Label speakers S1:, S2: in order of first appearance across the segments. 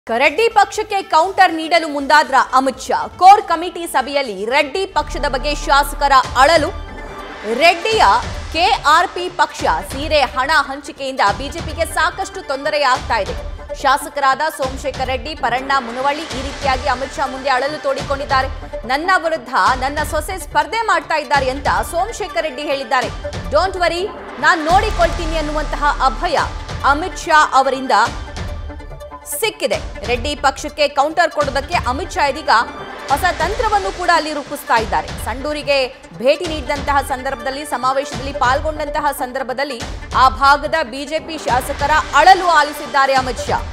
S1: ರೆಡ್ಡಿ ಪಕ್ಷಕ್ಕೆ ಕೌಂಟರ್ ನೀಡಲು ಮುಂದಾದ್ರ ಅಮಿತ್ ಶಾ ಕೋರ್ ಕಮಿಟಿ ಸಭೆಯಲ್ಲಿ ರೆಡ್ಡಿ ಪಕ್ಷದ ಬಗ್ಗೆ ಶಾಸಕರ ಅಳಲು ರೆಡ್ಡಿಯ ಕೆಆರ್ಪಿ ಪಕ್ಷ ಸೀರೆ ಹಣ ಹಂಚಿಕೆಯಿಂದ ಬಿಜೆಪಿಗೆ ಸಾಕಷ್ಟು ತೊಂದರೆಯಾಗ್ತಾ ಇದೆ ಶಾಸಕರಾದ ಸೋಮಶೇಖರ್ ರೆಡ್ಡಿ ಪರಣ್ಣ ಮುನವಳ್ಳಿ ಈ ರೀತಿಯಾಗಿ ಅಮಿತ್ ಶಾ ಮುಂದೆ ಅಳಲು ತೋಡಿಕೊಂಡಿದ್ದಾರೆ ನನ್ನ ವಿರುದ್ಧ ನನ್ನ ಸೊಸೆ ಸ್ಪರ್ಧೆ ಮಾಡ್ತಾ ಇದ್ದಾರೆ ಅಂತ ಸೋಮಶೇಖರ್ ರೆಡ್ಡಿ ಹೇಳಿದ್ದಾರೆ ಡೋಂಟ್ ವರಿ ನಾನ್ ನೋಡಿಕೊಳ್ತೀನಿ ಅನ್ನುವಂತಹ ಅಭಯ ಅಮಿತ್ ಶಾ ಅವರಿಂದ ಸಿಕ್ಕಿದೆ ರೆಡ್ಡಿ ಪಕ್ಷಕ್ಕೆ ಕೌಂಟರ್ ಕೊಡೋದಕ್ಕೆ ಅಮಿತ್ ಶಾ ಇದೀಗ ಹೊಸ ತಂತ್ರವನ್ನು ಕೂಡ ಅಲ್ಲಿ ರೂಪಿಸ್ತಾ ಇದ್ದಾರೆ ಸಂಡೂರಿಗೆ ಭೇಟಿ ನೀಡಿದಂತಹ ಸಂದರ್ಭದಲ್ಲಿ ಸಮಾವೇಶದಲ್ಲಿ ಪಾಲ್ಗೊಂಡಂತಹ ಸಂದರ್ಭದಲ್ಲಿ ಆ ಭಾಗದ ಬಿಜೆಪಿ ಶಾಸಕರ ಅಳಲು ಆಲಿಸಿದ್ದಾರೆ ಅಮಿತ್ ಶಾ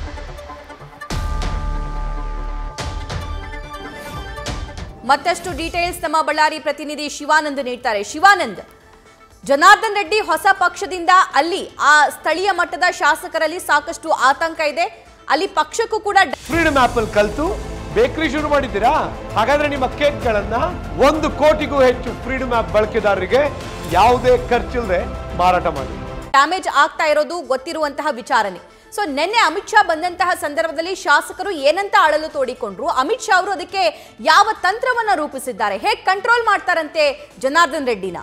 S1: ಮತ್ತಷ್ಟು ಡೀಟೇಲ್ಸ್ ನಮ್ಮ ಬಳ್ಳಾರಿ ಪ್ರತಿನಿಧಿ ಶಿವಾನಂದ್ ನೀಡ್ತಾರೆ ಶಿವಾನಂದ್ ಜನಾರ್ದನ್ ರೆಡ್ಡಿ ಹೊಸ ಪಕ್ಷದಿಂದ ಅಲ್ಲಿ ಆ ಸ್ಥಳೀಯ ಮಟ್ಟದ ಶಾಸಕರಲ್ಲಿ ಸಾಕಷ್ಟು ಆತಂಕ ಇದೆ ಅಲ್ಲಿ ಪಕ್ಷಕ್ಕೂ ಕೂಡ
S2: ಫ್ರೀಡಮ್ ಆಪ್ ಅಲ್ಲಿ ಕಲ್ತು ಬೇಕರಿ ಶುರು ಮಾಡಿದ್ದೀರಾ ಹಾಗಾದ್ರೆ ನಿಮ್ಮ ಕೇಕ್ಗಳನ್ನ ಒಂದು ಕೋಟಿಗೂ ಹೆಚ್ಚು ಫ್ರೀಡಮ್ ಆಪ್ ಬಳಕೆದಾರರಿಗೆ ಯಾವುದೇ ಖರ್ಚಿಲ್ಲದೆ ಮಾರಾಟ ಮಾಡಿ
S1: ಡ್ಯಾಮೇಜ್ ಆಗ್ತಾ ಇರೋದು ಗೊತ್ತಿರುವಂತಹ ವಿಚಾರನೆ ಸೊ ನಿನ್ನೆ ಅಮಿತ್ ಶಾ ಬಂದಂತಹ ಸಂದರ್ಭದಲ್ಲಿ ಶಾಸಕರು ಏನಂತ ಅಳಲು ತೋಡಿಕೊಂಡ್ರು ಅಮಿತ್ ಶಾ ಅವರು ಅದಕ್ಕೆ ಯಾವ ತಂತ್ರವನ್ನ ರೂಪಿಸಿದ್ದಾರೆ ಹೇಗೆ ಕಂಟ್ರೋಲ್ ಮಾಡ್ತಾರಂತೆ ಜನಾರ್ದನ್ ರೆಡ್ಡಿನ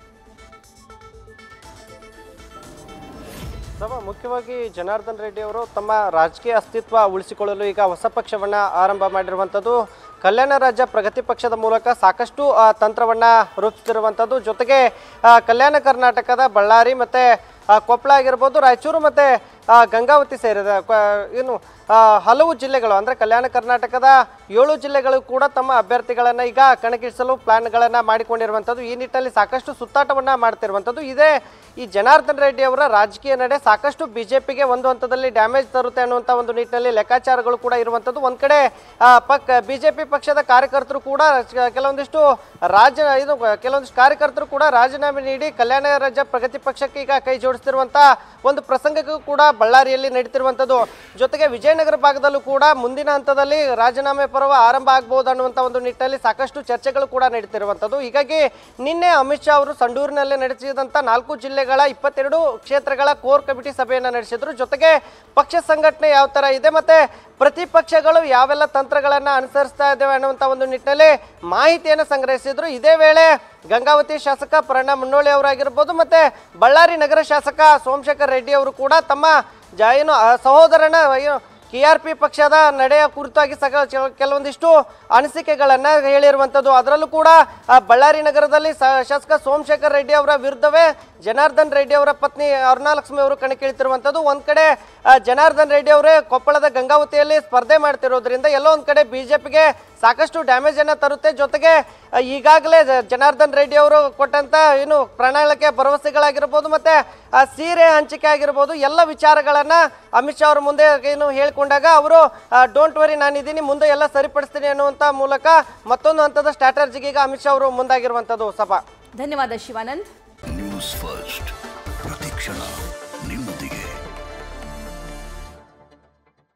S3: ಸಭಾ ಮುಖ್ಯವಾಗಿ ಜನಾರ್ದನ್ ರೆಡ್ಡಿ ಅವರು ತಮ್ಮ ರಾಜಕೀಯ ಅಸ್ತಿತ್ವ ಉಳಿಸಿಕೊಳ್ಳಲು ಈಗ ಹೊಸ ಪಕ್ಷವನ್ನ ಆರಂಭ ಮಾಡಿರುವಂಥದ್ದು ಕಲ್ಯಾಣ ರಾಜ್ಯ ಪ್ರಗತಿ ಪಕ್ಷದ ಮೂಲಕ ಸಾಕಷ್ಟು ಆ, ತಂತ್ರವನ್ನ ರೂಪಿಸ್ತಿರುವಂಥದ್ದು ಜೊತೆಗೆ ಆ, ಕಲ್ಯಾಣ ಕರ್ನಾಟಕದ ಬಳ್ಳಾರಿ ಮತ್ತೆ ಆ, ಕೊಪ್ಪಳ ಆಗಿರ್ಬೋದು ರಾಯಚೂರು ಮತ್ತೆ ಆ, ಗಂಗಾವತಿ ಸೇರಿದ ಕ- ಏನು ಆ, ಹಲವು ಜಿಲ್ಲೆಗಳು ಅಂದರೆ ಕಲ್ಯಾಣ ಕರ್ನಾಟಕದ ಏಳು ಜಿಲ್ಲೆಗಳು ಕೂಡ ತಮ್ಮ ಅಭ್ಯರ್ಥಿಗಳನ್ನು ಈಗ ಕಣಕ್ಕಿಳಿಸಲು ಪ್ಲಾನ್ಗಳನ್ನು ಮಾಡಿಕೊಂಡಿರುವಂಥದ್ದು ಈ ನಿಟ್ಟಿನಲ್ಲಿ ಸಾಕಷ್ಟು ಸುತ್ತಾಟವನ್ನು ಮಾಡ್ತಿರುವಂಥದ್ದು ಇದೇ ಈ ಜನಾರ್ದನ್ ರೆಡ್ಡಿ ಅವರ ರಾಜಕೀಯ ನಡೆ ಸಾಕಷ್ಟು ಬಿಜೆಪಿಗೆ ಒಂದು ಹಂತದಲ್ಲಿ ಡ್ಯಾಮೇಜ್ ತರುತ್ತೆ ಅನ್ನುವಂಥ ಒಂದು ನಿಟ್ಟಿನಲ್ಲಿ ಲೆಕ್ಕಾಚಾರಗಳು ಕೂಡ ಇರುವಂಥದ್ದು ಒಂದು ಕಡೆ ಆ, ಪಕ್ ಬಿಜೆಪಿ ಪಕ್ಷದ ಕಾರ್ಯಕರ್ತರು ಕೂಡ ಕ- ಕೆಲವೊಂದಿಷ್ಟು ರಾಜ ಇದು ಕೆಲವೊಂದಿಷ್ಟು ಕಾರ್ಯಕರ್ತರು ಕೂಡ ರಾಜೀನಾಮೆ ನೀಡಿ ಕಲ್ಯಾಣ ರಾಜ್ಯ ಪ್ರಗತಿ ಪಕ್ಷಕ್ಕೆ ಈಗ ಕೈ ಜೋಡಿಸ್ತಿರುವಂಥ ಒಂದು ಪ್ರಸಂಗಕ್ಕೂ ಕೂಡ ಬಳ್ಳಾರಿಯಲ್ಲಿ ನಡೀತಿರುವಂಥದ್ದು ಜೊತೆಗೆ ವಿಜಯನಗರ ಭಾಗದಲ್ಲೂ ಕೂಡ ಮುಂದಿನ ಹಂತದಲ್ಲಿ ರಾಜೀನಾಮೆ ಪರ್ವ ಆರಂಭ ಆಗಬಹುದು ಅನ್ನುವಂಥ ಒಂದು ನಿಟ್ಟಿನಲ್ಲಿ ಸಾಕಷ್ಟು ಚರ್ಚೆಗಳು ಕೂಡ ನಡೀತಿರುವಂಥದ್ದು ಹೀಗಾಗಿ ನಿನ್ನೆ ಅಮಿತ್ ಶಾ ಅವರು ಸಂಡೂರಿನಲ್ಲಿ ನಡೆಸಿದಂಥ ನಾಲ್ಕು ಜಿಲ್ಲೆಗಳ ಇಪ್ಪತ್ತೆರಡು ಕ್ಷೇತ್ರಗಳ ಕೋರ್ ಕಮಿಟಿ ಸಭೆಯನ್ನು ನಡೆಸಿದ್ರು ಜೊತೆಗೆ ಪಕ್ಷ ಸಂಘಟನೆ ಯಾವ ಥರ ಇದೆ ಮತ್ತೆ ಪ್ರತಿಪಕ್ಷಗಳು ಯಾವೆಲ್ಲ ತಂತ್ರಗಳನ್ನು ಅನುಸರಿಸ್ತಾ ಇದ್ದೇವೆ ಅನ್ನುವಂಥ ಒಂದು ನಿಟ್ಟಿನಲ್ಲಿ ಮಾಹಿತಿಯನ್ನು ಸಂಗ್ರಹಿಸಿದ್ರು ಇದೇ ವೇಳೆ ಗಂಗಾವತಿ ಶಾಸಕ ಪ್ರಣಾ ಮುನ್ನೋಳಿ ಅವರಾಗಿರ್ಬೋದು ಮತ್ತೆ ಬಳ್ಳಾರಿ ನಗರ ಶಾಸಕ ಸೋಮಶೇಖರ್ ರೆಡ್ಡಿ ಅವರು ಕೂಡ ತಮ್ಮ ಜ ಏನು ಆ ಸಹೋದರನ ಏನು ಕೆ ಆರ್ ಪಿ ಪಕ್ಷದ ನಡೆಯ ಕುರಿತಾಗಿ ಸಕ ಚ- ಕೆಲವೊಂದಿಷ್ಟು ಅನಿಸಿಕೆಗಳನ್ನು ಹೇಳಿರುವಂಥದ್ದು ಅದರಲ್ಲೂ ಕೂಡ ಆ, ಬಳ್ಳಾರಿ ನಗರದಲ್ಲಿ ಸ- ಶಾಸಕ ಸೋಮಶೇಖರ್ ರೆಡ್ಡಿ ಅವರ ವಿರುದ್ಧವೇ ಜನಾರ್ದನ್ ರೆಡ್ಡಿ ಅವರ ಪತ್ನಿ ಅರುಣಾಲಕ್ಷ್ಮಿ ಅವರು ಕಣಕ್ಕಿಳಿತಿರುವಂಥದ್ದು ಒಂದು ಕಡೆ ಆ, ಜನಾರ್ದನ್ ರೆಡ್ಡಿ ಅವರೇ ಕೊಪ್ಪಳದ ಗಂಗಾವತಿಯಲ್ಲಿ ಸ್ಪರ್ಧೆ ಮಾಡ್ತಿರೋದ್ರಿಂದ ಎಲ್ಲೋ ಒಂದು ಕಡೆ ಬಿಜೆಪಿಗೆ ಸಾಕಷ್ಟು ಡ್ಯಾಮೇಜ್ ಅನ್ನ ತರುತ್ತೆ ಜೊತೆಗೆ ಆ, ಈಗಾಗಲೇ ಜ- ಜನಾರ್ದನ್ ರೆಡ್ಡಿ ಅವರು ಕೊಟ್ಟಂತ ಏನು ಪ್ರಣಾಳಿಕೆ ಭರವಸೆಗಳಾಗಿರ್ಬೋದು ಮತ್ತೆ ಆ ಸೀರೆ ಹಂಚಿಕೆ ಆಗಿರ್ಬೋದು ಎಲ್ಲ ವಿಚಾರಗಳನ್ನ ಅಮಿತ್ ಶಾ ಅವ್ರ ಮುಂದೆ ಏನು ಹೇಳ್ಕೊಂಡಾಗ ಅವರು ಡೋಂಟ್ ವರಿ ನಾನಿದ್ದೀನಿ ಮುಂದೆ ಎಲ್ಲ ಸರಿಪಡಿಸ್ತೀನಿ ಅನ್ನುವಂಥ ಮೂಲಕ ಮತ್ತೊಂದು ಹಂತದ ಸ್ಟ್ರಾಟಜಿಗೆ ಈಗ ಅಮಿತ್ ಶಾ ಅವರು ಮುಂದಾಗಿರುವಂಥದ್ದು ಸಭಾ
S1: ಧನ್ಯವಾದ ಶಿವಾನಂದ್
S4: ನ್ಯೂಸ್ ಫಸ್ಟ್ ಪ್ರತಿಕ್ಷಣ ನಿಮ್ಮೊಂದಿಗೆ